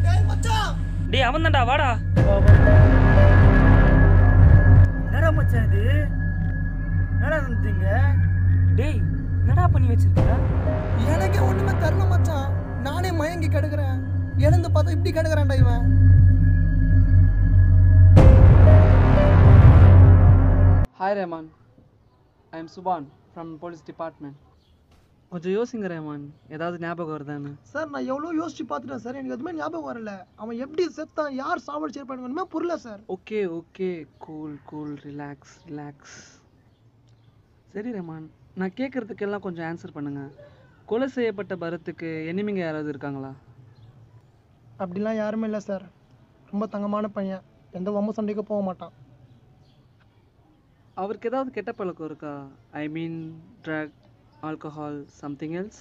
டேய் அவன் தான்டா வாடா என்னடா மச்சான் இது என்னடா இருந்தீங்க டேய் என்னடா பண்ணி வச்சிருக்க எனக்கே ஒண்ணுமே தரல மச்சான் நானே மயங்கி கிடக்குறேன் எழுந்து பார்த்தா இப்படி கிடக்குறான்டா இவன் hi Rahman I am Subhan from police department கொஞ்சம் யோசிங்க ரஹ்மான் ஏதாவது ஞாபகம் வருதான்னு சார் நான் எவ்வளோ யோசிச்சு பார்த்துட்டேன் சார் எனக்கு எதுவுமே ஞாபகம் வரல அவன் எப்படி செத்தான் யார் சாவடிச்சிருப்பாங்க ஒன்றுமே புரியல sir okay okay cool cool relax relax சரி ரஹ்மான் நான் கேட்குறதுக்கெல்லாம் கொஞ்சம் ஆன்சர் பண்ணுங்க கொலை செய்யப்பட்ட பரத்துக்கு எனிமிங்க யாராவது இருக்காங்களா அப்படிலாம் யாருமே இல்லை சார் ரொம்ப தங்கமான பையன் எந்த வம்பு சண்டைக்கும் போக மாட்டான் அவருக்கு ஏதாவது கெட்ட பழக்கம் இருக்கா I mean drug alcohol something else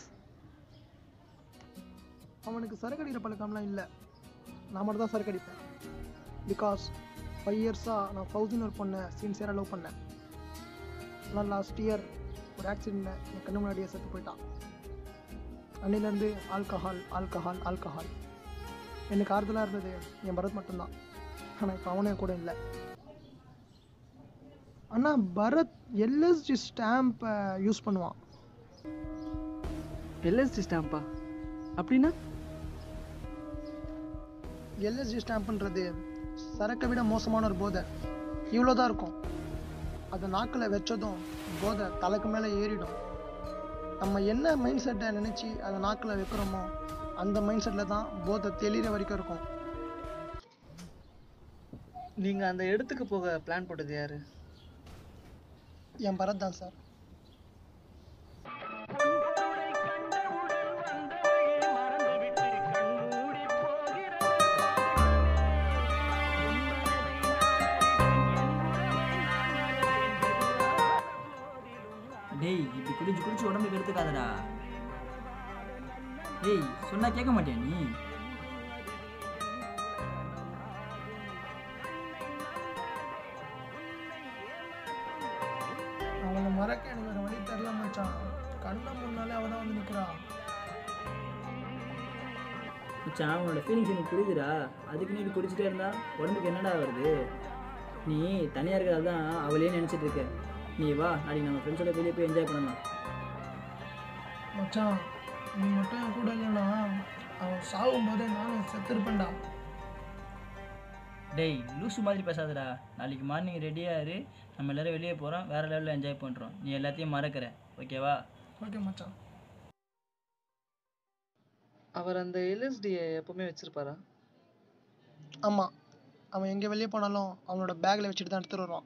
அவனுக்கு சரக்கு அடிக்கிற பழக்கம்லாம் இல்லை நான் மட்டும் தான் சரக்கு அடிப்பேன் பிகாஸ் ஃபைவ் இயர்ஸாக நான் ஃபௌசின்னு ஒரு பொண்ணை சின்சியராக லவ் பண்ணேன் ஆனால் லாஸ்ட் இயர் ஒரு ஆக்சிடெண்ட்டில் என் கண்ணு முன்னாடியே செத்து போயிட்டான் அன்னிலேருந்து ஆல்கஹால் ஆல்கஹால் ஆல்கஹால் எனக்கு ஆறுதலாக இருந்தது என் பரத் மட்டும்தான் ஆனால் இப்போ அவனே கூட இல்லை ஆனால் பரத் எல்எஸ்டி ஸ்டாம்பை யூஸ் பண்ணுவான் எல்எஸ்டி ஸ்டாம்பா அப்படின்னா எல்எஸ்டி ஸ்டாம்ப்ன்றது சரக்கை விட மோசமான ஒரு போதை இவ்வளோ தான் இருக்கும் அதை நாக்கில் வச்சதும் போதை தலைக்கு மேலே ஏறிடும் நம்ம என்ன மைண்ட் செட்டை நினச்சி அதை நாக்கில் வைக்கிறோமோ அந்த மைண்ட் செட்டில் தான் போதை தெளிகிற வரைக்கும் இருக்கும் நீங்கள் அந்த இடத்துக்கு போக பிளான் போட்டது யாரு என் பரத் தான் சார் டேய் இப்படி குடிச்சு குடிச்சு உடம்புக்கு எடுத்துக்காதடா டேய் சொன்னா கேட்க மாட்டியா நீ அவனை மறக்க எனக்கு வேறு வழி தெரில மச்சான் கண்ணை முன்னாலே அவன் தான் வந்து நிற்கிறான் மச்சான் உன்னோட ஃபீலிங்ஸ் எனக்கு புரியுதுடா அதுக்கு நீ இப்படி குடிச்சிட்டே இருந்தா உடம்புக்கு என்னடா வருது நீ தனியாக இருக்கிறது தான் அவளையே நினச்சிட்டு இருக்க நீ வா நாளைக்கு நம்ம ஃப்ரெண்ட்ஸோட வெளியே போய் என்ஜாய் பண்ணலாம் மச்சான் நீ மட்டும் என் கூட இல்லைன்னா அவன் சாகும் போதே நானும் செத்துருப்பேன்டா டேய் லூசு மாதிரி பேசாதடா நாளைக்கு மார்னிங் ரெடியாக இரு நம்ம எல்லாரும் வெளியே போகிறோம் வேறு லெவலில் என்ஜாய் பண்ணுறோம் நீ எல்லாத்தையும் மறக்கிற ஓகேவா ஓகே மச்சான் அவர் அந்த எல்எஸ்டியை எப்பவுமே வச்சிருப்பாரா ஆமாம் அவன் எங்கே வெளியே போனாலும் அவனோட பேக்கில் வச்சுட்டு தான் எடுத்துகிட்டு வருவான்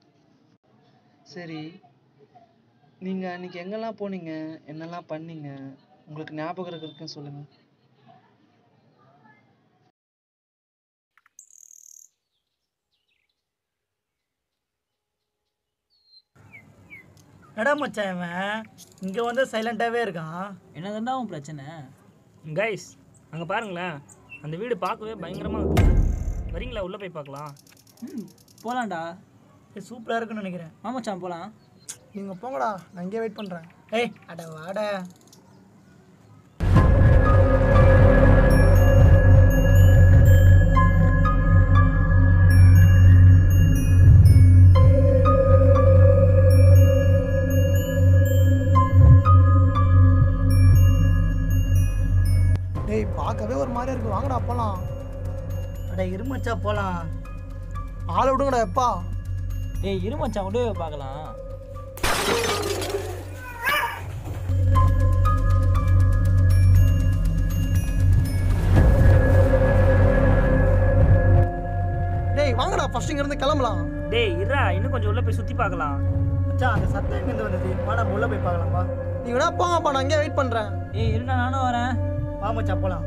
சரி நீங்கள் அன்னைக்கு எங்கெல்லாம் போனீங்க என்னெல்லாம் பண்ணீங்க உங்களுக்கு ஞாபகம் இருக்குன்னு சொல்லுங்கள் என்னடா மச்சான் இவன் இங்கே வந்து சைலண்ட்டாகவே இருக்கான் என்னதான்டா உன் பிரச்சனை கைஸ் அங்கே பாருங்களேன் அந்த வீடு பார்க்கவே பயங்கரமாக இருக்கு வரீங்களா உள்ளே போய் பார்க்கலாம் ம் போகலாம்டா சூப்பராக இருக்குன்னு நினைக்கிறேன் மாமச்சான் போகலாம் நீங்கள் போங்கடா நான் இங்கே வெயிட் பண்ணுறேன் ஏய் அட வாடா டேய் பார்க்கவே ஒரு மாதிரியா இருக்கு வாங்கடா போகலாம் அட இருமச்சா போகலாம் ஆளை விடுங்கடா எப்பா ஏய் இரு மச்சான் விடு பார்க்கலாம் டேய் வாங்கடா ஃபர்ஸ்ட் இங்கேருந்து கிளம்பலாம் டேய் இருடா இன்னும் கொஞ்சம் உள்ளே போய் சுற்றி பார்க்கலாம் மச்சான் அந்த சத்தம் எங்கேருந்து வந்தது வா நம்ம உள்ளே போய் பார்க்கலாம் வா நீ வேணா போங்கப்பா நான் இங்கே வெயிட் பண்ணுறேன் ஏய் இருடா நானும் வரேன் வா மச்சான் போகலாம்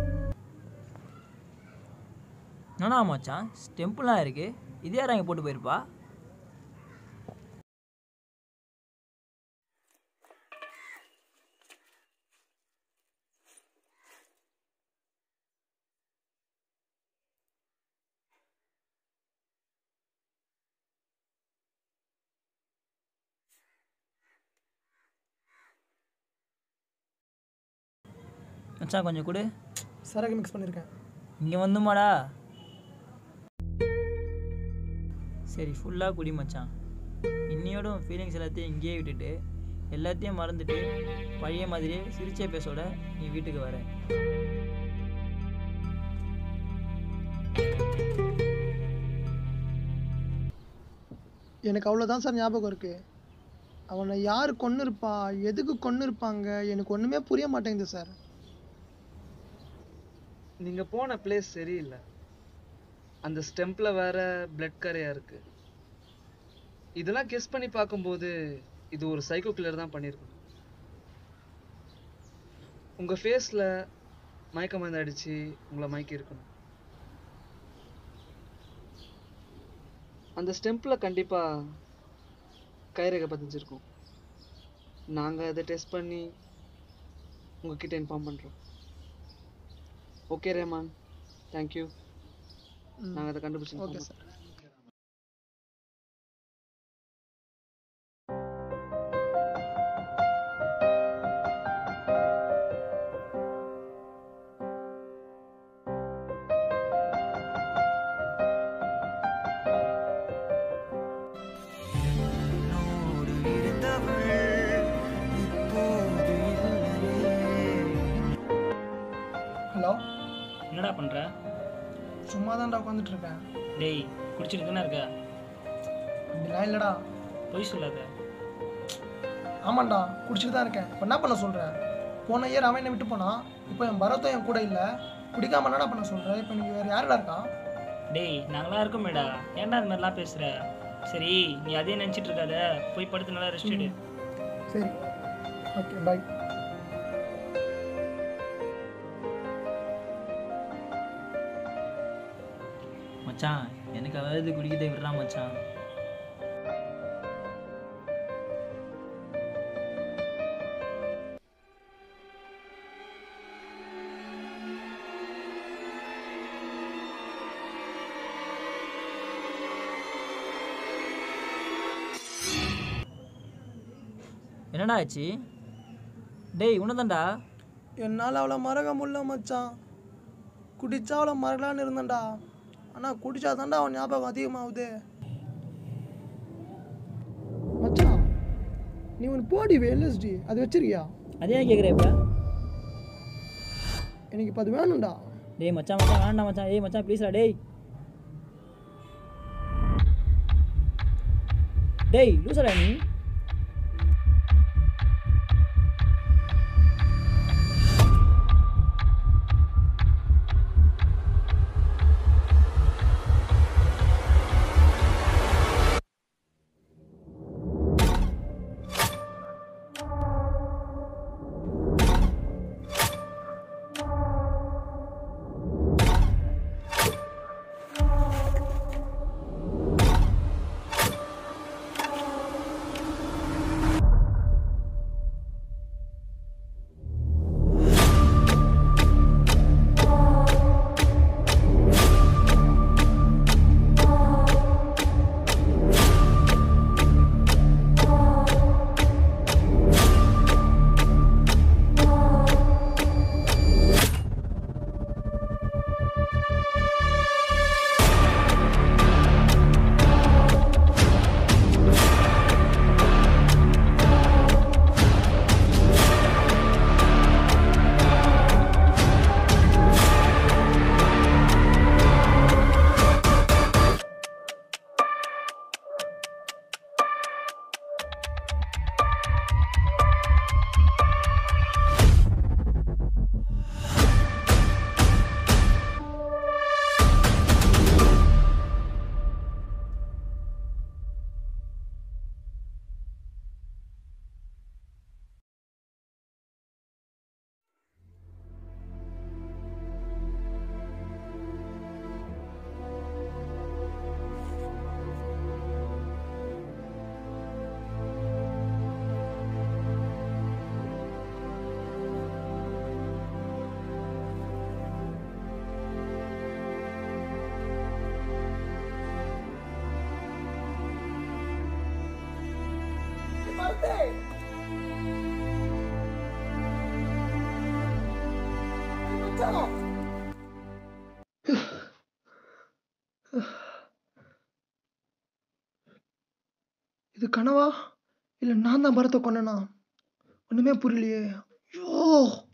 நானா மச்சான் டெம்பிளாக இருக்கு இது யாரா இங்கே போட்டு போயிருப்பா மச்சான் கொஞ்சம் கொடு சரக்கு மிக்ஸ் பண்ணியிருக்கேன் இங்கே வந்துமாடா சரி ஃபுல்லாக குடி மச்சான் இன்னையோட ஃபீலிங்ஸ் எல்லாத்தையும் இங்கேயே விட்டுட்டு எல்லாத்தையும் மறந்துட்டு பழைய மாதிரியே சிரிச்ச பேசோட நீ வீட்டுக்கு வர எனக்கு அவ்வளோதான் சார் ஞாபகம் இருக்கு அவனை யார் கொன்று இருப்பா எதுக்கு கொன்று இருப்பாங்க எனக்கு ஒன்றுமே புரிய மாட்டேங்குது சார் நீங்கள் போன பிளேஸ் சரியில்லை அந்த ஸ்டெம்பில் வேற பிளட் கரையாக இருக்கு இதெல்லாம் கெஸ் பண்ணி பார்க்கும்போது இது ஒரு சைக்கோ கில்லர் தான் பண்ணியிருக்கணும் உங்கள் ஃபேஸில் மயக்க மருந்து அடித்து உங்களை மயக்கி இருக்கணும் அந்த ஸ்டெம்பில் கண்டிப்பாக கைரேகை பதிஞ்சிருக்கும் நாங்கள் அதை டெஸ்ட் பண்ணி உங்ககிட்ட இன்ஃபார்ம் பண்ணுறோம் ஓகே ரேமான் தேங்க்யூ நாங்கள் அதை கண்டுபிடிச்சி ஓகே சார் ஹலோ என்னடா பண்ணுற சும்மா தான்டா உட்காந்துட்டு இருக்கேன் டேய் குடிச்சிட்டு தானே இருக்க அப்படிலாம் இல்லைடா பொய் சொல்லாத ஆமாண்டா குடிச்சிட்டு தான் இருக்கேன் இப்போ என்ன பண்ண சொல்கிறேன் போன இயர் அவன் என்னை விட்டு போனான் இப்போ என் பரத்தும் என் கூட இல்லை குடிக்காம என்னடா பண்ண சொல்கிறேன் இப்போ எனக்கு வேறு யாருடா இருக்கா டேய் நாங்களாம் இருக்கோமேடா ஏன்டா இந்த மாதிரிலாம் பேசுகிற சரி நீ அதே நினச்சிட்டு இருக்காத போய் படுத்து நல்லா ரெஸ்ட் எடு சரி ஓகே பை மச்சான் எனக்கு அதாவது குடிக்கிறதை விடுறா மச்சான் என்னடா ஆச்சு டேய் உன்னதான்டா என்னால் அவளை மறக்க முடியல மச்சான் குடிச்சா அவளை மறக்கலான்னு இருந்தேன்டா ஆனால் குடிச்சா தான்டா அவன் ஞாபகம் அதிகமாகுது மச்சான் நீ ஒன்று போடி எல்எஸ்டி அது வச்சிருக்கியா அதே கேட்குறேன் இப்போ எனக்கு இப்போ அது வேணும்டா டேய் மச்சான் மச்சான் வேண்டாம் மச்சான் ஏய் மச்சான் ப்ளீஸ்டா டேய் டேய் லூசடா நீ இது கனவா இல்லை நான் தான் பரத்தை கொன்னனா ஒன்றுமே புரியலையே ஐயோ